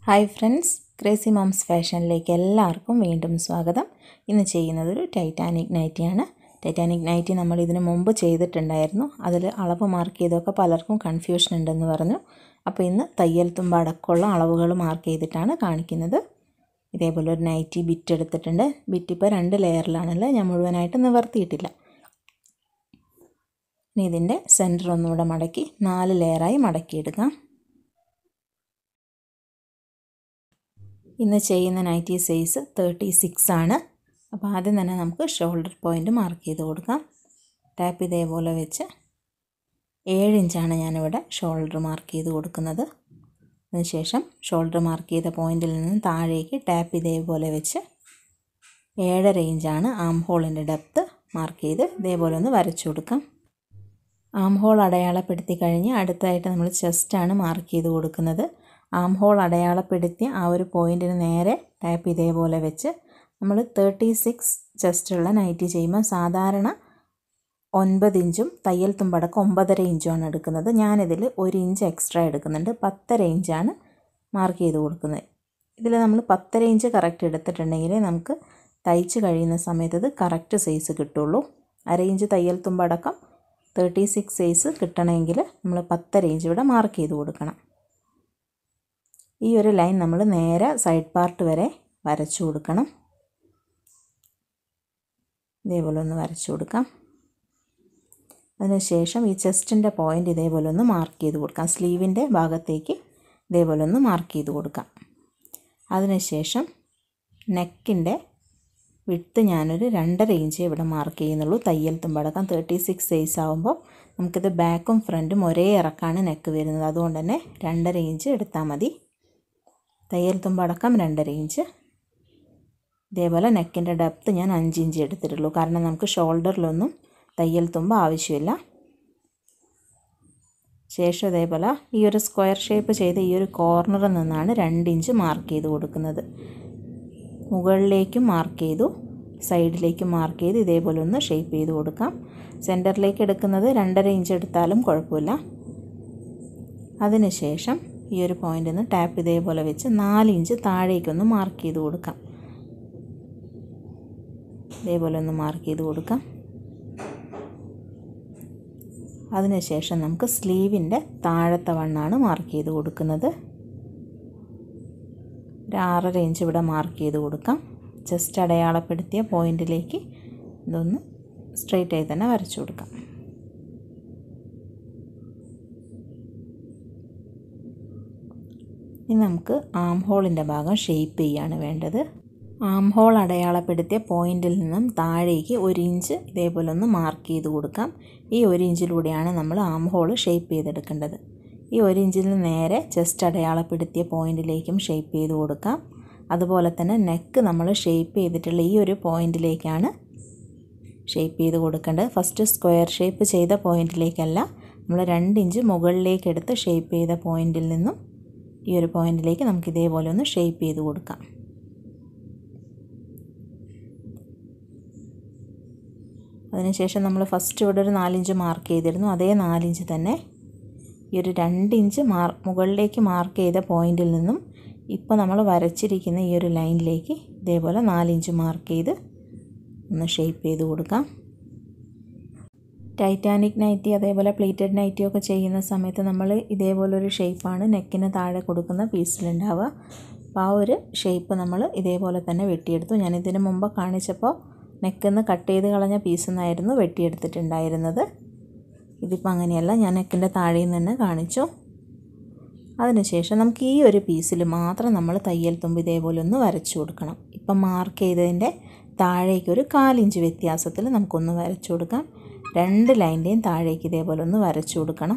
hi friends crazy moms ഫാഷനിലേക്ക് എല്ലാവർക്കും വീണ്ടും സ്വാഗതം ഇന്ന് ചെയ്യുന്നത് ഒരു ടൈറ്റാനിക് നൈറ്റിയാണ് ടൈറ്റാനിക് നൈറ്റി നമ്മൾ ഇതിന് മുമ്പ് ചെയ്തിട്ടുണ്ടായിരുന്നു അതിൽ അളവ് മാർക്ക് ചെയ്തൊക്കെ പലർക്കും കൺഫ്യൂഷൻ ഉണ്ടെന്ന് പറഞ്ഞു അപ്പോൾ ഇന്ന് തയ്യൽ തുമ്പ അടക്കമുള്ള അളവുകൾ മാർക്ക് ചെയ്തിട്ടാണ് കാണിക്കുന്നത് ഇതേപോലെ ഒരു നൈറ്റി ബിറ്റ് എടുത്തിട്ടുണ്ട് ബിറ്റ് ഇപ്പോൾ രണ്ട് ലെയറിലാണല്ലോ ഞാൻ മുഴുവനായിട്ട് നിവർത്തിയിട്ടില്ല ഇനി ഇതിൻ്റെ സെൻറ്റർ ഒന്നുകൂടെ മടക്കി നാല് ലെയറായി മടക്കിയെടുക്കാം ഇന്ന് ചെയ്യുന്ന നൈറ്റി സൈസ് തേർട്ടി സിക്സ് ആണ് അപ്പോൾ ആദ്യം തന്നെ നമുക്ക് ഷോൾഡർ പോയിൻ്റ് മാർക്ക് ചെയ്ത് കൊടുക്കാം ടാപ്പ് ഇതേപോലെ വെച്ച് ഏഴ് ഇഞ്ചാണ് ഞാനിവിടെ ഷോൾഡർ മാർക്ക് ചെയ്ത് കൊടുക്കുന്നത് അതിനുശേഷം ഷോൾഡർ മാർക്ക് ചെയ്ത പോയിന്റിൽ നിന്നും താഴേക്ക് ടാപ്പ് ഇതേപോലെ വെച്ച് ഏഴര ഇഞ്ചാണ് ആം ഹോളിൻ്റെ ഡെപ്ത്ത് മാർക്ക് ചെയ്ത് ഇതേപോലെ ഒന്ന് വരച്ചു കൊടുക്കാം ആം ഹോൾ അടയാളപ്പെടുത്തി കഴിഞ്ഞ് അടുത്തായിട്ട് നമ്മൾ ചെസ്റ്റാണ് മാർക്ക് ചെയ്ത് കൊടുക്കുന്നത് ആം ഹോൾ അടയാളപ്പെടുത്തിയ ആ ഒരു പോയിൻറ്റിന് നേരെ ടാപ്പ് ഇതേപോലെ വെച്ച് നമ്മൾ തേർട്ടി സിക്സ് ചെസ്റ്റുള്ള നൈറ്റി ചെയ്യുമ്പോൾ സാധാരണ ഒൻപത് ഇഞ്ചും തയ്യൽ തുമ്പടക്കം ഒമ്പതര ഇഞ്ചുമാണ് എടുക്കുന്നത് ഞാനിതിൽ ഒരു ഇഞ്ച് എക്സ്ട്രാ എടുക്കുന്നുണ്ട് പത്തര ഇഞ്ചാണ് മാർക്ക് ചെയ്ത് കൊടുക്കുന്നത് ഇതിൽ നമ്മൾ പത്തര ഇഞ്ച് കറക്റ്റ് എടുത്തിട്ടുണ്ടെങ്കിൽ നമുക്ക് തയ്ച്ച് കഴിയുന്ന സമയത്ത് ഇത് കറക്റ്റ് സൈസ് കിട്ടുള്ളൂ അര ഇഞ്ച് തയ്യൽ തുമ്പടക്കം തേർട്ടി സിക്സ് സൈസ് കിട്ടണമെങ്കിൽ നമ്മൾ പത്തര ഇഞ്ച് ഇവിടെ മാർക്ക് ചെയ്ത് കൊടുക്കണം ഈ ഒരു ലൈൻ നമ്മൾ നേരെ സൈഡ് പാർട്ട് വരെ വരച്ചു കൊടുക്കണം ഇതേപോലെ ഒന്ന് വരച്ചു കൊടുക്കാം അതിനുശേഷം ഈ ചെസ്റ്റിൻ്റെ പോയിൻ്റ് ഇതേപോലെ ഒന്ന് മാർക്ക് ചെയ്ത് കൊടുക്കാം സ്ലീവിൻ്റെ ഭാഗത്തേക്ക് ഇതേപോലെ ഒന്ന് മാർക്ക് ചെയ്ത് കൊടുക്കാം അതിനുശേഷം നെക്കിൻ്റെ വിട്ട് ഞാനൊരു രണ്ടര ഇഞ്ച് ഇവിടെ മാർക്ക് ചെയ്യുന്നുള്ളൂ തയ്യൽ തുമ്പടക്കം തേർട്ടി സിക്സ് സൈസ് ആകുമ്പോൾ നമുക്കിത് ബാക്കും ഫ്രണ്ടും ഒരേ ഇറക്കാണ് നെക്ക് വരുന്നത് അതുകൊണ്ട് തന്നെ രണ്ടര ഇഞ്ച് എടുത്താൽ മതി തയ്യൽ തുമ്പടക്കം രണ്ടര ഇഞ്ച് ഇതേപോലെ നെക്കിൻ്റെ ഡെപ്ത്ത് ഞാൻ അഞ്ച് ഇഞ്ച് എടുത്തിട്ടുള്ളൂ കാരണം നമുക്ക് ഷോൾഡറിലൊന്നും തയ്യൽ തുമ്പ് ആവശ്യമില്ല ശേഷം ഇതേപോലെ ഈ ഒരു സ്ക്വയർ ഷേപ്പ് ചെയ്ത ഈ ഒരു കോർണറിൽ നിന്നാണ് രണ്ട് ഇഞ്ച് മാർക്ക് ചെയ്ത് കൊടുക്കുന്നത് മുകളിലേക്കും മാർക്ക് ചെയ്തു സൈഡിലേക്കും മാർക്ക് ചെയ്ത് ഇതേപോലെ ഒന്ന് ഷേപ്പ് ചെയ്ത് കൊടുക്കാം സെൻറ്ററിലേക്ക് എടുക്കുന്നത് രണ്ടര ഇഞ്ച് എടുത്താലും കുഴപ്പമില്ല അതിനുശേഷം ഈ ഒരു പോയിൻ്റിൽ നിന്ന് ടാപ്പ് ഇതേപോലെ വെച്ച് നാല് ഇഞ്ച് താഴേക്കൊന്ന് മാർക്ക് ചെയ്ത് കൊടുക്കാം ഇതേപോലെ ഒന്ന് മാർക്ക് ചെയ്ത് കൊടുക്കാം അതിനുശേഷം നമുക്ക് സ്ലീവിൻ്റെ താഴത്തെ വണ്ണാണ് മാർക്ക് ചെയ്ത് കൊടുക്കുന്നത് ഒരു ആറര ഇഞ്ച് ഇവിടെ മാർക്ക് ചെയ്ത് കൊടുക്കാം ജസ്റ്റ് അടയാളപ്പെടുത്തിയ പോയിന്റിലേക്ക് ഇതൊന്ന് സ്ട്രെയിറ്റ് ആയി തന്നെ വരച്ചു കൊടുക്കാം ഇനി നമുക്ക് ആം ഹോളിൻ്റെ ഭാഗം ഷേപ്പ് ചെയ്യാണ് വേണ്ടത് ആം ഹോൾ അടയാളപ്പെടുത്തിയ പോയിന്റിൽ നിന്നും താഴേക്ക് ഒരു ഇഞ്ച് ഇതേപോലെ ഒന്ന് മാർക്ക് ചെയ്ത് കൊടുക്കാം ഈ ഒരു ഇഞ്ചിലൂടെയാണ് നമ്മൾ ആം ഹോൾ ഷേപ്പ് ചെയ്തെടുക്കേണ്ടത് ഈ ഒരു ഇഞ്ചിൽ നിന്ന് നേരെ ജസ്റ്റ് അടയാളപ്പെടുത്തിയ പോയിന്റിലേക്കും ഷേപ്പ് ചെയ്ത് കൊടുക്കാം അതുപോലെ തന്നെ നെക്ക് നമ്മൾ ഷേപ്പ് ചെയ്തിട്ടുള്ള ഈ ഒരു പോയിന്റിലേക്കാണ് ഷേപ്പ് ചെയ്ത് കൊടുക്കേണ്ടത് ഫസ്റ്റ് സ്ക്വയർ ഷേപ്പ് ചെയ്ത പോയിന്റിലേക്കല്ല നമ്മൾ രണ്ട് ഇഞ്ച് മുകളിലേക്ക് എടുത്ത് ഷേപ്പ് ചെയ്ത പോയിന്റിൽ നിന്നും ഈ ഒരു പോയിന്റിലേക്ക് നമുക്ക് ഇതേപോലെ ഒന്ന് ഷേപ്പ് ചെയ്ത് കൊടുക്കാം അതിനുശേഷം നമ്മൾ ഫസ്റ്റ് ഇവിടെ ഒരു നാലിഞ്ച് മാർക്ക് ചെയ്തിരുന്നു അതേ നാലിഞ്ച് തന്നെ ഈ ഒരു രണ്ട് ഇഞ്ച് മാർ മുകളിലേക്ക് മാർക്ക് ചെയ്ത പോയിന്റിൽ നിന്നും ഇപ്പോൾ നമ്മൾ വരച്ചിരിക്കുന്ന ഈ ഒരു ലൈനിലേക്ക് ഇതേപോലെ നാലിഞ്ച് മാർക്ക് ചെയ്ത് ഒന്ന് ഷേപ്പ് ചെയ്ത് കൊടുക്കാം ടൈറ്റാനിക് നൈറ്റി അതേപോലെ പ്ലേറ്റഡ് നൈറ്റി ഒക്കെ ചെയ്യുന്ന സമയത്ത് നമ്മൾ ഇതേപോലെ ഒരു ഷേപ്പാണ് നെക്കിന് താഴെ കൊടുക്കുന്ന പീസിലുണ്ടാവുക അപ്പോൾ ആ ഒരു ഷേപ്പ് നമ്മൾ ഇതേപോലെ തന്നെ വെട്ടിയെടുത്തു ഞാൻ ഇതിന് മുമ്പ് കാണിച്ചപ്പോൾ നെക്കിന്ന് കട്ട് ചെയ്ത് കളഞ്ഞ പീസിൽ നിന്നായിരുന്നു വെട്ടിയെടുത്തിട്ടുണ്ടായിരുന്നത് ഇതിപ്പോൾ അങ്ങനെയല്ല ഞാൻ നെക്കിൻ്റെ താഴെ നിന്ന് തന്നെ കാണിച്ചു അതിനുശേഷം നമുക്ക് ഈ ഒരു പീസിൽ മാത്രം നമ്മൾ തയ്യൽ തുമ്പ് ഇതേപോലെ ഒന്ന് വരച്ചു കൊടുക്കണം ഇപ്പം മാർക്ക് ചെയ്തതിൻ്റെ താഴേക്ക് ഒരു കാലിഞ്ച് വ്യത്യാസത്തിൽ നമുക്കൊന്ന് വരച്ചു കൊടുക്കാം രണ്ട് ലൈൻ്റെയും താഴേക്ക് ഇതേപോലെ ഒന്ന് വരച്ചു കൊടുക്കണം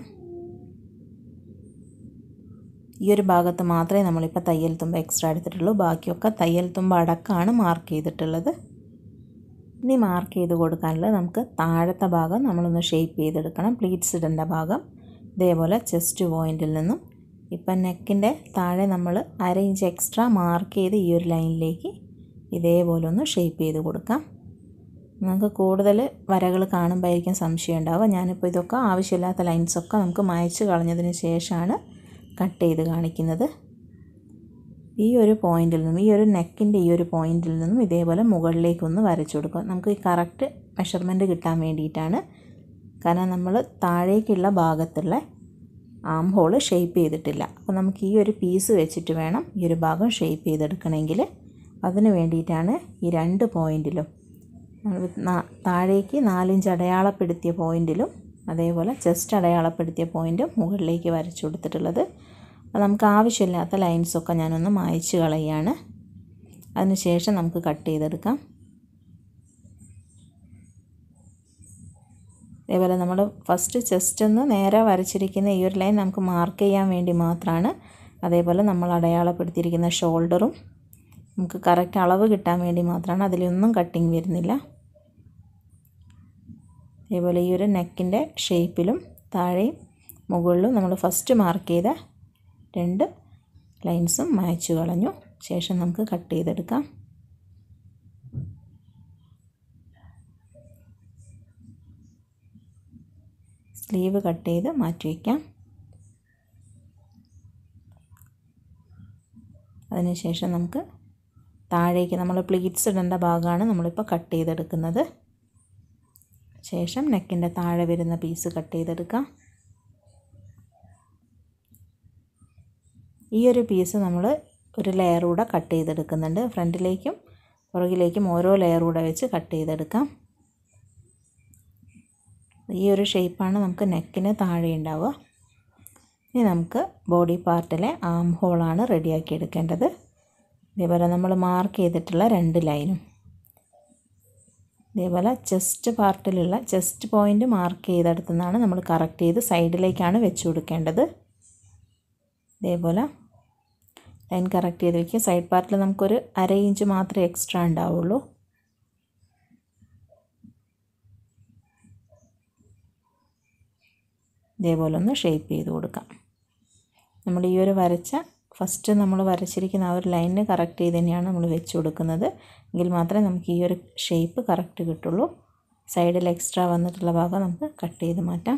ഈ ഒരു ഭാഗത്ത് മാത്രമേ നമ്മളിപ്പോൾ തയ്യൽ തുമ്പ് എക്സ്ട്രാ എടുത്തിട്ടുള്ളൂ ബാക്കിയൊക്കെ തയ്യൽ തുമ്പ് അടക്കമാണ് മാർക്ക് ചെയ്തിട്ടുള്ളത് ഇനി മാർക്ക് ചെയ്ത് കൊടുക്കാനുള്ളത് നമുക്ക് താഴത്തെ ഭാഗം നമ്മളൊന്ന് ഷേപ്പ് ചെയ്തെടുക്കണം പ്ലീറ്റ്സ് ഇടേണ്ട ഭാഗം ഇതേപോലെ ചെസ്റ്റ് പോയിൻറ്റിൽ നിന്നും ഇപ്പം നെക്കിൻ്റെ താഴെ നമ്മൾ അര ഇഞ്ച് എക്സ്ട്രാ മാർക്ക് ചെയ്ത് ഈ ഒരു ലൈനിലേക്ക് ഇതേപോലെ ഒന്ന് ഷേപ്പ് ചെയ്ത് കൊടുക്കാം നമുക്ക് കൂടുതൽ വരകൾ കാണുമ്പോഴായിരിക്കും സംശയം ഉണ്ടാവുക ഞാനിപ്പോൾ ഇതൊക്കെ ആവശ്യമില്ലാത്ത ലൈൻസൊക്കെ നമുക്ക് മായച്ച് കളഞ്ഞതിന് ശേഷമാണ് കട്ട് ചെയ്ത് കാണിക്കുന്നത് ഈ ഒരു പോയിന്റിൽ നിന്നും ഈ ഒരു നെക്കിൻ്റെ ഈ ഒരു പോയിന്റിൽ നിന്നും ഇതേപോലെ മുകളിലേക്കൊന്ന് വരച്ചു കൊടുക്കുക നമുക്ക് ഈ കറക്റ്റ് മെഷർമെൻറ്റ് കിട്ടാൻ വേണ്ടിയിട്ടാണ് കാരണം നമ്മൾ താഴേക്കുള്ള ഭാഗത്തുള്ള ആം ഹോള് ഷേപ്പ് ചെയ്തിട്ടില്ല അപ്പോൾ നമുക്ക് ഈ ഒരു പീസ് വെച്ചിട്ട് വേണം ഈ ഒരു ഭാഗം ഷേപ്പ് ചെയ്തെടുക്കണമെങ്കിൽ അതിന് വേണ്ടിയിട്ടാണ് ഈ രണ്ട് പോയിന്റിലും താഴേക്ക് നാലിഞ്ച് അടയാളപ്പെടുത്തിയ പോയിന്റിലും അതേപോലെ ചെസ്റ്റ് അടയാളപ്പെടുത്തിയ പോയിന്റും മുകളിലേക്ക് വരച്ചു കൊടുത്തിട്ടുള്ളത് അപ്പോൾ നമുക്ക് ആവശ്യമില്ലാത്ത ലൈൻസൊക്കെ ഞാനൊന്ന് മായ്ച്ച് കളയുകയാണ് അതിനുശേഷം നമുക്ക് കട്ട് ചെയ്തെടുക്കാം അതേപോലെ നമ്മൾ ഫസ്റ്റ് ചെസ്റ്റ് ഒന്ന് നേരെ വരച്ചിരിക്കുന്ന ഈ ഒരു ലൈൻ നമുക്ക് മാർക്ക് ചെയ്യാൻ വേണ്ടി മാത്രമാണ് അതേപോലെ നമ്മൾ അടയാളപ്പെടുത്തിയിരിക്കുന്ന ഷോൾഡറും നമുക്ക് കറക്റ്റ് അളവ് കിട്ടാൻ വേണ്ടി മാത്രമാണ് അതിലൊന്നും കട്ടിങ് വരുന്നില്ല അതേപോലെ ഈ ഒരു നെക്കിൻ്റെ ഷേപ്പിലും താഴെയും മുകളിലും നമ്മൾ ഫസ്റ്റ് മാർക്ക് ചെയ്ത രണ്ട് ലൈൻസും മായ്ച്ചു കളഞ്ഞു ശേഷം നമുക്ക് കട്ട് ചെയ്തെടുക്കാം സ്ലീവ് കട്ട് ചെയ്ത് മാറ്റി വയ്ക്കാം അതിനുശേഷം നമുക്ക് താഴേക്ക് നമ്മൾ പ്ലീറ്റ്സ് ഇടേണ്ട ഭാഗമാണ് നമ്മളിപ്പോൾ കട്ട് ചെയ്തെടുക്കുന്നത് ശേഷം നെക്കിൻ്റെ താഴെ വരുന്ന പീസ് കട്ട് ചെയ്തെടുക്കാം ഈ ഒരു പീസ് നമ്മൾ ഒരു ലെയർ കൂടെ കട്ട് ചെയ്തെടുക്കുന്നുണ്ട് ഫ്രണ്ടിലേക്കും പുറകിലേക്കും ഓരോ ലെയർ കൂടെ വെച്ച് കട്ട് ചെയ്തെടുക്കാം ഈ ഒരു ഷേപ്പാണ് നമുക്ക് നെക്കിന് താഴെ ഉണ്ടാവുക ഇനി നമുക്ക് ബോഡി പാർട്ടിലെ ആം ഹോളാണ് റെഡിയാക്കി എടുക്കേണ്ടത് ഇതേപോലെ നമ്മൾ മാർക്ക് ചെയ്തിട്ടുള്ള രണ്ട് ലൈനും ഇതേപോലെ ചെസ്റ്റ് പാർട്ടിലുള്ള ചെസ്റ്റ് പോയിൻ്റ് മാർക്ക് ചെയ്തെടുത്തു നിന്നാണ് നമ്മൾ കറക്റ്റ് ചെയ്ത് സൈഡിലേക്കാണ് വെച്ച് കൊടുക്കേണ്ടത് ഇതേപോലെ ലൈൻ കറക്റ്റ് ചെയ്ത് വയ്ക്കുക സൈഡ് പാർട്ടിൽ നമുക്കൊരു അര ഇഞ്ച് മാത്രമേ എക്സ്ട്രാ ഉണ്ടാവുള്ളൂ ഇതേപോലെ ഒന്ന് ഷേപ്പ് ചെയ്ത് കൊടുക്കാം നമ്മൾ ഈ ഒരു വരച്ച ഫസ്റ്റ് നമ്മൾ വരച്ചിരിക്കുന്ന ആ ഒരു ലൈനിന് കറക്റ്റ് ചെയ്ത് തന്നെയാണ് നമ്മൾ വെച്ച് കൊടുക്കുന്നത് എങ്കിൽ മാത്രമേ നമുക്ക് ഈ ഒരു ഷേപ്പ് കറക്റ്റ് കിട്ടുള്ളൂ സൈഡിൽ എക്സ്ട്രാ വന്നിട്ടുള്ള ഭാഗം നമുക്ക് കട്ട് ചെയ്ത് മാറ്റാം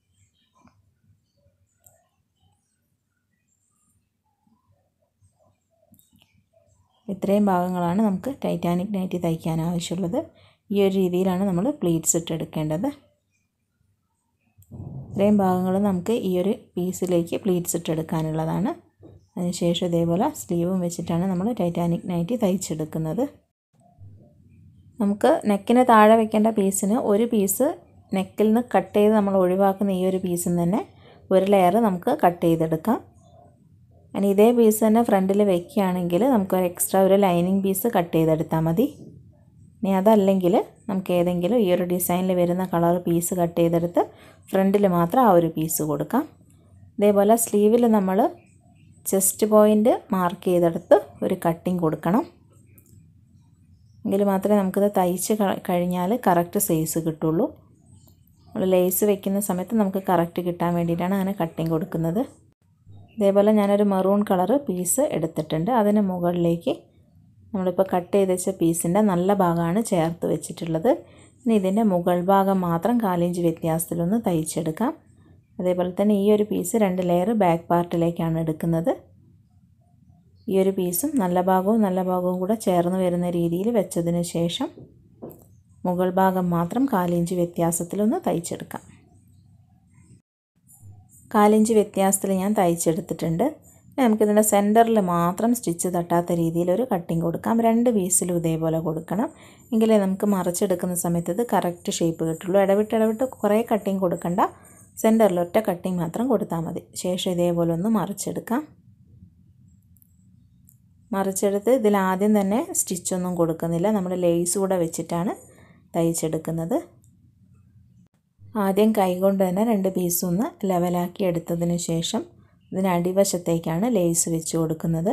ഇത്രയും ഭാഗങ്ങളാണ് നമുക്ക് ടൈറ്റാനിക് നൈറ്റി തയ്ക്കാൻ ആവശ്യമുള്ളത് ഈ ഒരു രീതിയിലാണ് നമ്മൾ പ്ലീറ്റ്സ് ഇട്ടെടുക്കേണ്ടത് ഇത്രയും ഭാഗങ്ങൾ നമുക്ക് ഈ ഒരു പീസിലേക്ക് പ്ലീറ്റ്സ് ഇട്ടെടുക്കാനുള്ളതാണ് അതിനുശേഷം ഇതേപോലെ സ്ലീവും വെച്ചിട്ടാണ് നമ്മൾ ടൈറ്റാനിക് നൈറ്റി തയ്ച്ചെടുക്കുന്നത് നമുക്ക് നെക്കിന് താഴെ വെക്കേണ്ട പീസിന് ഒരു പീസ് നെക്കിൽ നിന്ന് കട്ട് ചെയ്ത് നമ്മൾ ഒഴിവാക്കുന്ന ഈ ഒരു പീസിൽ നിന്ന് തന്നെ ഒരു ലെയർ നമുക്ക് കട്ട് ചെയ്തെടുക്കാം ഇനി ഇതേ പീസ് തന്നെ ഫ്രണ്ടിൽ വെക്കുകയാണെങ്കിൽ നമുക്കൊരു എക്സ്ട്രാ ഒരു ലൈനിങ് പീസ് കട്ട് ചെയ്തെടുത്താൽ മതി ഇനി അതല്ലെങ്കിൽ നമുക്ക് ഏതെങ്കിലും ഈ ഒരു ഡിസൈനിൽ വരുന്ന കളർ പീസ് കട്ട് ചെയ്തെടുത്ത് ഫ്രണ്ടിൽ മാത്രം ആ ഒരു പീസ് കൊടുക്കാം ഇതേപോലെ സ്ലീവിൽ നമ്മൾ ചെസ്റ്റ് പോയിൻ്റ് മാർക്ക് ചെയ്തെടുത്ത് ഒരു കട്ടിങ് കൊടുക്കണം എങ്കിൽ മാത്രമേ നമുക്കിത് തയ്ച്ച് കഴിഞ്ഞാൽ കറക്റ്റ് സൈസ് കിട്ടുള്ളൂ നമ്മൾ ലേസ് വെക്കുന്ന സമയത്ത് നമുക്ക് കറക്റ്റ് കിട്ടാൻ വേണ്ടിയിട്ടാണ് അങ്ങനെ കട്ടിങ് കൊടുക്കുന്നത് ഇതേപോലെ ഞാനൊരു മെറൂൺ കളർ പീസ് എടുത്തിട്ടുണ്ട് അതിന് മുകളിലേക്ക് നമ്മളിപ്പോൾ കട്ട് ചെയ്ത് വെച്ച പീസിൻ്റെ നല്ല ഭാഗമാണ് ചേർത്ത് വെച്ചിട്ടുള്ളത് ഇനി ഇതിൻ്റെ മുകൾ ഭാഗം മാത്രം കാലിഞ്ച് വ്യത്യാസത്തിലൊന്ന് തയ്ച്ചെടുക്കാം അതേപോലെ തന്നെ ഈ ഒരു പീസ് രണ്ട് ലെയർ ബാക്ക് പാർട്ടിലേക്കാണ് എടുക്കുന്നത് ഈ ഒരു പീസും നല്ല ഭാഗവും നല്ല ഭാഗവും കൂടെ ചേർന്ന് വരുന്ന രീതിയിൽ വെച്ചതിന് ശേഷം മുകൾ ഭാഗം മാത്രം കാലിഞ്ച് വ്യത്യാസത്തിലൊന്ന് തയ്ച്ചെടുക്കാം കാലിഞ്ച് വ്യത്യാസത്തിൽ ഞാൻ തയ്ച്ചെടുത്തിട്ടുണ്ട് നമുക്കിതിൻ്റെ സെൻറ്ററിൽ മാത്രം സ്റ്റിച്ച് തട്ടാത്ത രീതിയിൽ ഒരു കട്ടിങ് കൊടുക്കാം രണ്ട് പീസിലും ഇതേപോലെ കൊടുക്കണം എങ്കിലേ നമുക്ക് മറിച്ചെടുക്കുന്ന സമയത്ത് ഇത് കറക്റ്റ് ഷേപ്പ് കിട്ടുള്ളൂ ഇടവിട്ട് ഇടവിട്ട് കുറേ കട്ടിങ് കൊടുക്കണ്ട സെൻറ്ററിൽ ഒറ്റ കട്ടിങ് മാത്രം കൊടുത്താൽ മതി ശേഷം ഇതേപോലെ ഒന്ന് മറിച്ചെടുക്കാം മറിച്ചെടുത്ത് ഇതിൽ ആദ്യം തന്നെ സ്റ്റിച്ചൊന്നും കൊടുക്കുന്നില്ല നമ്മൾ ലേസ് കൂടെ വെച്ചിട്ടാണ് തയ്ച്ചെടുക്കുന്നത് ആദ്യം കൈകൊണ്ട് തന്നെ രണ്ട് പീസും ഒന്ന് ലെവലാക്കി എടുത്തതിന് ശേഷം ഇതിന് അടിവശത്തേക്കാണ് ലേസ് വെച്ച് കൊടുക്കുന്നത്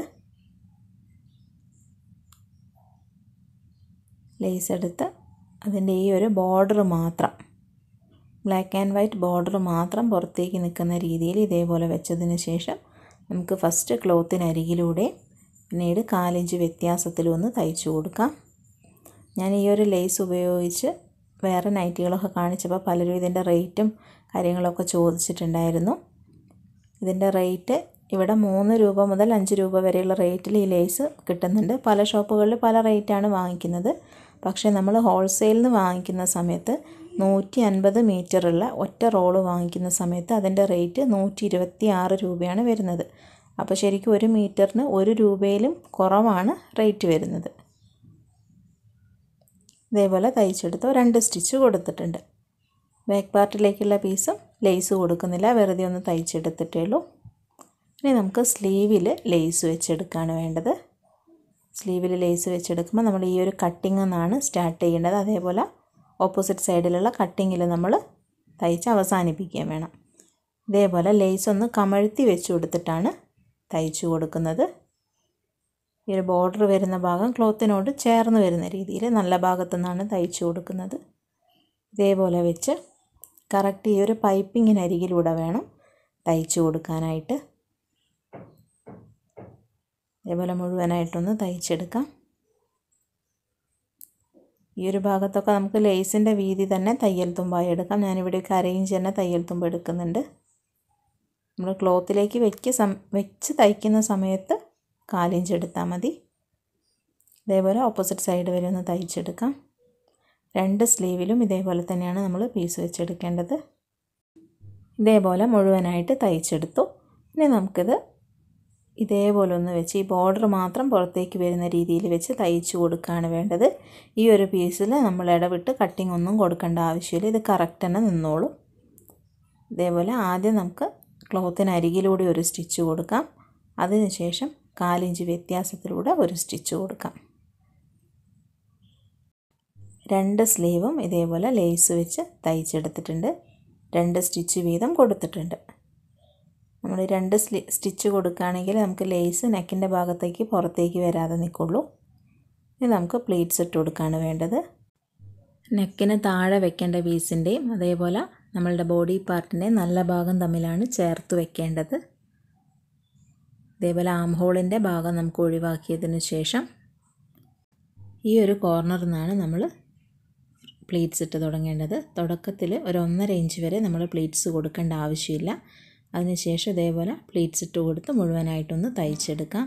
ലേസ് എടുത്ത് അതിൻ്റെ ഈ ഒരു ബോർഡർ മാത്രം ബ്ലാക്ക് ആൻഡ് വൈറ്റ് ബോർഡർ മാത്രം പുറത്തേക്ക് നിൽക്കുന്ന രീതിയിൽ ഇതേപോലെ വെച്ചതിന് ശേഷം നമുക്ക് ഫസ്റ്റ് ക്ലോത്തിനരികിലൂടെ പിന്നീട് കാലിഞ്ച് വ്യത്യാസത്തിലൊന്ന് തയ്ച്ചു കൊടുക്കാം ഞാൻ ഈ ഒരു ലേസ് ഉപയോഗിച്ച് വേറെ നൈറ്റികളൊക്കെ കാണിച്ചപ്പോൾ പലരും ഇതിൻ്റെ റേറ്റും കാര്യങ്ങളൊക്കെ ചോദിച്ചിട്ടുണ്ടായിരുന്നു ഇതിൻ്റെ റേറ്റ് ഇവിടെ മൂന്ന് രൂപ മുതൽ അഞ്ച് രൂപ വരെയുള്ള റേറ്റിൽ ഈ ലേസ് കിട്ടുന്നുണ്ട് പല ഷോപ്പുകളിൽ പല റേറ്റാണ് വാങ്ങിക്കുന്നത് പക്ഷേ നമ്മൾ ഹോൾസെയിലിൽ നിന്ന് വാങ്ങിക്കുന്ന സമയത്ത് നൂറ്റി അൻപത് മീറ്ററുള്ള ഒറ്റ റോള് വാങ്ങിക്കുന്ന സമയത്ത് അതിൻ്റെ റേറ്റ് നൂറ്റി ഇരുപത്തി ആറ് രൂപയാണ് വരുന്നത് അപ്പോൾ ശരിക്കും ഒരു മീറ്ററിന് ഒരു രൂപയിലും കുറവാണ് റേറ്റ് വരുന്നത് ഇതേപോലെ തയ്ച്ചെടുത്ത് രണ്ട് സ്റ്റിച്ച് കൊടുത്തിട്ടുണ്ട് ബാക്ക് പാർട്ടിലേക്കുള്ള പീസും ലേസ് കൊടുക്കുന്നില്ല വെറുതെ ഒന്ന് തയ്ച്ചെടുത്തിട്ടേ ഉള്ളൂ ഇനി നമുക്ക് സ്ലീവിൽ ലേസ് വെച്ചെടുക്കുകയാണ് വേണ്ടത് സ്ലീവിൽ ലേസ് വെച്ചെടുക്കുമ്പോൾ നമ്മൾ ഈ ഒരു കട്ടിങ് എന്നാണ് സ്റ്റാർട്ട് ചെയ്യേണ്ടത് അതേപോലെ ഓപ്പോസിറ്റ് സൈഡിലുള്ള കട്ടിങ്ങിൽ നമ്മൾ തയ്ച്ച് അവസാനിപ്പിക്കുകയും വേണം ഇതേപോലെ ലേസ് ഒന്ന് കമഴ്ത്തി വെച്ച് കൊടുത്തിട്ടാണ് തയ്ച്ചു കൊടുക്കുന്നത് ഈ ഒരു ബോർഡർ വരുന്ന ഭാഗം ക്ലോത്തിനോട് ചേർന്ന് വരുന്ന രീതിയിൽ നല്ല ഭാഗത്തു നിന്നാണ് തയ്ച്ചു കൊടുക്കുന്നത് ഇതേപോലെ വെച്ച് കറക്റ്റ് ഈ ഒരു പൈപ്പിങ്ങിനരികിലൂടെ വേണം തയ്ച്ചു കൊടുക്കാനായിട്ട് ഇതേപോലെ മുഴുവനായിട്ടൊന്ന് തയ്ച്ചെടുക്കാം ഈ ഒരു ഭാഗത്തൊക്കെ നമുക്ക് ലേസിൻ്റെ വീതി തന്നെ തയ്യൽ തുമ്പായി എടുക്കാം ഞാനിവിടെ ഒരു അരയിഞ്ച് തന്നെ തയ്യൽ തുമ്പ് എടുക്കുന്നുണ്ട് നമ്മൾ ക്ലോത്തിലേക്ക് വെക്ക് സം വെച്ച് തയ്ക്കുന്ന സമയത്ത് കാലിഞ്ച് എടുത്താൽ മതി ഇതേപോലെ ഓപ്പോസിറ്റ് സൈഡ് വരെ ഒന്ന് തയ്ച്ചെടുക്കാം രണ്ട് സ്ലീവിലും ഇതേപോലെ തന്നെയാണ് നമ്മൾ പീസ് വെച്ചെടുക്കേണ്ടത് ഇതേപോലെ മുഴുവനായിട്ട് തയ്ച്ചെടുത്തു ഇനി നമുക്കിത് ഇതേപോലെ ഒന്ന് വെച്ച് ഈ ബോർഡർ മാത്രം പുറത്തേക്ക് വരുന്ന രീതിയിൽ വെച്ച് തയ്ച്ചു കൊടുക്കുകയാണ് വേണ്ടത് ഈ ഒരു പീസിൽ നമ്മൾ ഇടവിട്ട് കട്ടിംഗ് ഒന്നും കൊടുക്കേണ്ട ആവശ്യമില്ല ഇത് കറക്റ്റ് തന്നെ നിന്നോളും ഇതേപോലെ ആദ്യം നമുക്ക് ക്ലോത്തിന് അരികിലൂടെ ഒരു സ്റ്റിച്ച് കൊടുക്കാം അതിനുശേഷം കാലിഞ്ച് വ്യത്യാസത്തിലൂടെ ഒരു സ്റ്റിച്ച് കൊടുക്കാം രണ്ട് സ്ലീവും ഇതേപോലെ ലേസ് വെച്ച് തയ്ച്ചെടുത്തിട്ടുണ്ട് രണ്ട് സ്റ്റിച്ച് വീതം കൊടുത്തിട്ടുണ്ട് നമ്മൾ രണ്ട് സ്ലി സ്റ്റിച്ച് കൊടുക്കുകയാണെങ്കിൽ നമുക്ക് ലേസ് നെക്കിൻ്റെ ഭാഗത്തേക്ക് പുറത്തേക്ക് വരാതെ നിൽക്കുള്ളൂ ഇനി നമുക്ക് പ്ലീറ്റ്സ് ഇട്ട് കൊടുക്കുകയാണ് വേണ്ടത് നെക്കിന് താഴെ വെക്കേണ്ട പീസിൻ്റെയും അതേപോലെ നമ്മളുടെ ബോഡി പാർട്ടിൻ്റെയും നല്ല ഭാഗം തമ്മിലാണ് ചേർത്ത് വെക്കേണ്ടത് ഇതേപോലെ ആം ഹോളിൻ്റെ ഭാഗം നമുക്ക് ഒഴിവാക്കിയതിന് ശേഷം ഈ ഒരു കോർണറിൽ നിന്നാണ് നമ്മൾ പ്ലീറ്റ്സ് ഇട്ട് തുടങ്ങേണ്ടത് തുടക്കത്തിൽ ഒരു ഒന്നര ഇഞ്ച് വരെ നമ്മൾ പ്ലീറ്റ്സ് കൊടുക്കേണ്ട ആവശ്യമില്ല അതിനുശേഷം ഇതേപോലെ പ്ലീറ്റ്സ് ഇട്ട് കൊടുത്ത് മുഴുവനായിട്ടൊന്ന് തയ്ച്ചെടുക്കാം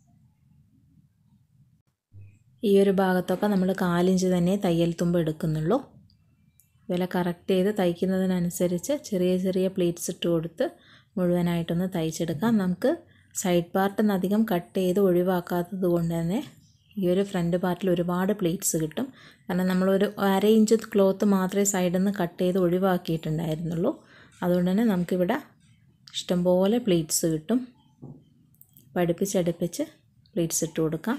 ഈ ഒരു ഭാഗത്തൊക്കെ നമ്മൾ കാലിഞ്ച് തന്നെ തയ്യൽ തുമ്പ് എടുക്കുന്നുള്ളൂ വില കറക്റ്റ് ചെയ്ത് തയ്ക്കുന്നതിനനുസരിച്ച് ചെറിയ ചെറിയ പ്ലീറ്റ്സ് ഇട്ട് കൊടുത്ത് മുഴുവനായിട്ടൊന്ന് തയ്ച്ചെടുക്കാം നമുക്ക് സൈഡ് പാർട്ടിൽ അധികം കട്ട് ചെയ്ത് ഒഴിവാക്കാത്തത് കൊണ്ട് തന്നെ ഈ ഒരു ഫ്രണ്ട് പാർട്ടിൽ ഒരുപാട് പ്ലീറ്റ്സ് കിട്ടും കാരണം നമ്മളൊരു അര ഇഞ്ച് ക്ലോത്ത് മാത്രമേ സൈഡിൽ നിന്ന് കട്ട് ചെയ്ത് ഒഴിവാക്കിയിട്ടുണ്ടായിരുന്നുള്ളൂ അതുകൊണ്ട് തന്നെ നമുക്കിവിടെ ഇഷ്ടംപോലെ പ്ലീറ്റ്സ് കിട്ടും പഠിപ്പിച്ചടുപ്പിച്ച് പ്ലീറ്റ്സ് ഇട്ട് കൊടുക്കാം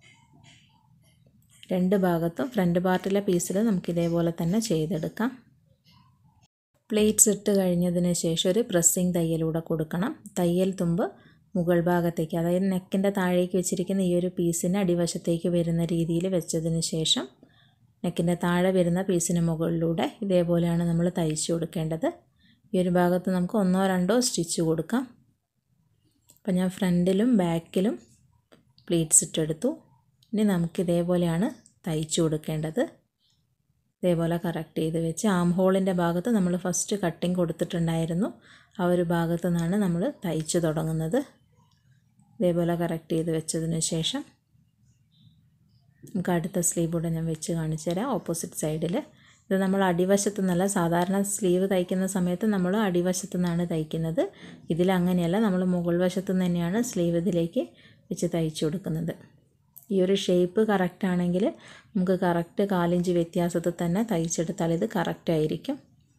രണ്ട് ഭാഗത്തും ഫ്രണ്ട് പാർട്ടിലെ പീസിൽ നമുക്ക് ഇതേപോലെ തന്നെ ചെയ്തെടുക്കാം പ്ലേറ്റ്സ് ഇട്ട് കഴിഞ്ഞതിന് ശേഷം ഒരു പ്രസ്സിങ് തയ്യലൂടെ കൊടുക്കണം തയ്യൽ തുമ്പ് മുകൾ ഭാഗത്തേക്ക് അതായത് നെക്കിൻ്റെ താഴേക്ക് വെച്ചിരിക്കുന്ന ഈ ഒരു പീസിന് അടിവശത്തേക്ക് വരുന്ന രീതിയിൽ വെച്ചതിന് ശേഷം നെക്കിൻ്റെ താഴെ വരുന്ന പീസിന് മുകളിലൂടെ ഇതേപോലെയാണ് നമ്മൾ തയ്ച്ചു കൊടുക്കേണ്ടത് ഈ ഒരു ഭാഗത്ത് നമുക്ക് ഒന്നോ രണ്ടോ സ്റ്റിച്ച് കൊടുക്കാം അപ്പം ഞാൻ ഫ്രണ്ടിലും ബാക്കിലും പ്ലീറ്റ്സ് ഇട്ടെടുത്തു ഇനി നമുക്ക് ഇതേപോലെയാണ് തയ്ച്ചു കൊടുക്കേണ്ടത് ഇതേപോലെ കറക്റ്റ് ചെയ്ത് വെച്ച് ആം ഹോളിൻ്റെ ഭാഗത്ത് നമ്മൾ ഫസ്റ്റ് കട്ടിങ് കൊടുത്തിട്ടുണ്ടായിരുന്നു ആ ഒരു ഭാഗത്തു നിന്നാണ് നമ്മൾ തയ്ച്ചു തുടങ്ങുന്നത് ഇതേപോലെ കറക്റ്റ് ചെയ്ത് വെച്ചതിന് ശേഷം നമുക്ക് അടുത്ത സ്ലീവ് കൂടെ ഞാൻ വെച്ച് കാണിച്ചു തരാം ഓപ്പോസിറ്റ് സൈഡിൽ ഇത് നമ്മൾ അടിവശത്തു നിന്നല്ല സാധാരണ സ്ലീവ് തയ്ക്കുന്ന സമയത്ത് നമ്മൾ അടിവശത്തു നിന്നാണ് തയ്ക്കുന്നത് ഇതിലങ്ങനെയല്ല നമ്മൾ മുകൾ വശത്തു നിന്ന് തന്നെയാണ് സ്ലീവ് ഇതിലേക്ക് വെച്ച് തയ്ച്ചു കൊടുക്കുന്നത് ഈ ഒരു ഷേപ്പ് കറക്റ്റ് ആണെങ്കിൽ നമുക്ക് കറക്റ്റ് കാലിഞ്ച് വ്യത്യാസത്തിൽ തന്നെ തയ്ച്ചെടുത്താൽ ഇത് കറക്റ്റ് ആയിരിക്കും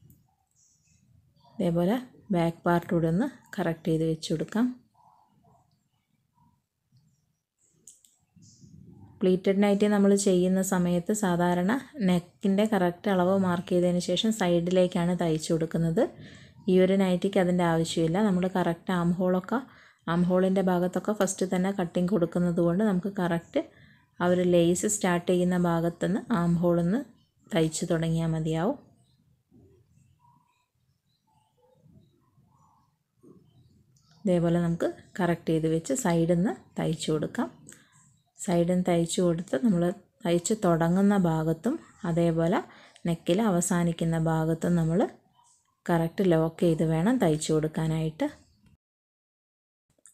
അതേപോലെ ബാക്ക് പാർട്ട് കൂടെ ഒന്ന് കറക്റ്റ് ചെയ്ത് വെച്ച് കൊടുക്കാം പ്ലീറ്റഡ് നൈറ്റി നമ്മൾ ചെയ്യുന്ന സമയത്ത് സാധാരണ നെക്കിൻ്റെ കറക്റ്റ് അളവ് മാർക്ക് ചെയ്തതിന് ശേഷം സൈഡിലേക്കാണ് തയ്ച്ചു കൊടുക്കുന്നത് ഈ ഒരു നൈറ്റിക്ക് അതിൻ്റെ ആവശ്യമില്ല നമ്മൾ കറക്റ്റ് ആം ഹോളൊക്കെ ആം ഹോളിൻ്റെ ഭാഗത്തൊക്കെ ഫസ്റ്റ് തന്നെ കട്ടിങ് കൊടുക്കുന്നത് കൊണ്ട് നമുക്ക് കറക്റ്റ് ആ ഒരു ലേസ് സ്റ്റാർട്ട് ചെയ്യുന്ന ഭാഗത്തുനിന്ന് ആം ഹോളിൽ നിന്ന് തയ്ച്ച് തുടങ്ങിയാൽ മതിയാവും ഇതേപോലെ നമുക്ക് കറക്റ്റ് ചെയ്ത് വെച്ച് സൈഡിൽ നിന്ന് തയ്ച്ചു കൊടുക്കാം സൈഡിൽ നിന്ന് തയ്ച്ചു കൊടുത്ത് നമ്മൾ തയ്ച്ച് തുടങ്ങുന്ന ഭാഗത്തും അതേപോലെ നെക്കിൽ അവസാനിക്കുന്ന ഭാഗത്തും നമ്മൾ കറക്റ്റ് ലോക്ക് ചെയ്ത് വേണം തയ്ച്ചു കൊടുക്കാനായിട്ട്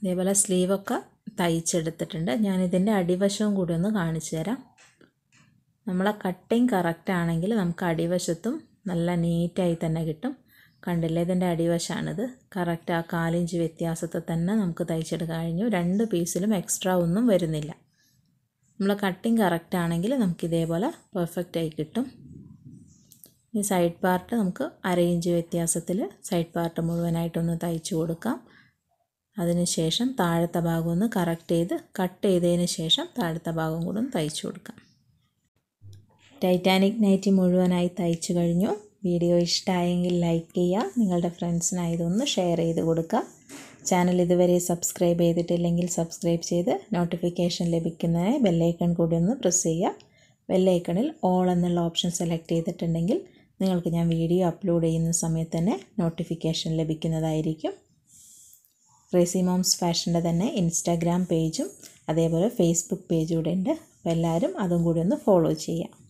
ഇതേപോലെ സ്ലീവൊക്കെ തയ്ച്ചെടുത്തിട്ടുണ്ട് ഞാനിതിൻ്റെ അടിവശവും കൂടി ഒന്ന് കാണിച്ചു തരാം നമ്മളെ കട്ടിങ് കറക്റ്റ് ആണെങ്കിൽ നമുക്ക് അടിവശത്തും നല്ല നീറ്റായി തന്നെ കിട്ടും കണ്ടില്ലേ ഇതിൻ്റെ അടിവശമാണിത് കറക്റ്റ് ആ കാലിഞ്ച് വ്യത്യാസത്തിൽ തന്നെ നമുക്ക് തയ്ച്ചെടുക്കാൻ കഴിഞ്ഞു രണ്ട് പീസിലും എക്സ്ട്രാ ഒന്നും വരുന്നില്ല നമ്മൾ കട്ടിങ് കറക്റ്റ് ആണെങ്കിൽ നമുക്ക് ഇതേപോലെ പെർഫെക്റ്റ് ആയി കിട്ടും ഈ സൈഡ് പാർട്ട് നമുക്ക് അര ഇഞ്ച് വ്യത്യാസത്തിൽ സൈഡ് പാർട്ട് മുഴുവനായിട്ടൊന്ന് തയ്ച്ചു കൊടുക്കാം അതിനുശേഷം താഴത്തെ ഭാഗം ഒന്ന് കറക്റ്റ് ചെയ്ത് കട്ട് ചെയ്തതിന് ശേഷം താഴത്തെ ഭാഗം കൂടെ ഒന്ന് തയ്ച്ചു കൊടുക്കാം ടൈറ്റാനിക് നൈറ്റി മുഴുവനായി തയ്ച്ചു കഴിഞ്ഞു വീഡിയോ ഇഷ്ടമായെങ്കിൽ ലൈക്ക് ചെയ്യുക നിങ്ങളുടെ ഫ്രണ്ട്സിനായി ഇതൊന്ന് ഷെയർ ചെയ്ത് കൊടുക്കുക ചാനൽ ഇതുവരെ സബ്സ്ക്രൈബ് ചെയ്തിട്ടില്ലെങ്കിൽ സബ്സ്ക്രൈബ് ചെയ്ത് നോട്ടിഫിക്കേഷൻ ലഭിക്കുന്നതിന് ബെല്ലൈക്കൺ കൂടി ഒന്ന് പ്രസ് ചെയ്യുക ബെല്ലൈക്കണിൽ ഓൾ എന്നുള്ള ഓപ്ഷൻ സെലക്ട് ചെയ്തിട്ടുണ്ടെങ്കിൽ നിങ്ങൾക്ക് ഞാൻ വീഡിയോ അപ്ലോഡ് ചെയ്യുന്ന സമയത്ത് തന്നെ നോട്ടിഫിക്കേഷൻ ലഭിക്കുന്നതായിരിക്കും ക്രേസി മോംസ് ഫാഷൻ്റെ തന്നെ ഇൻസ്റ്റാഗ്രാം പേജും അതേപോലെ ഫേസ്ബുക്ക് പേജും കൂടെ ഉണ്ട് അപ്പോൾ എല്ലാവരും അതും കൂടി ഒന്ന് ഫോളോ ചെയ്യാം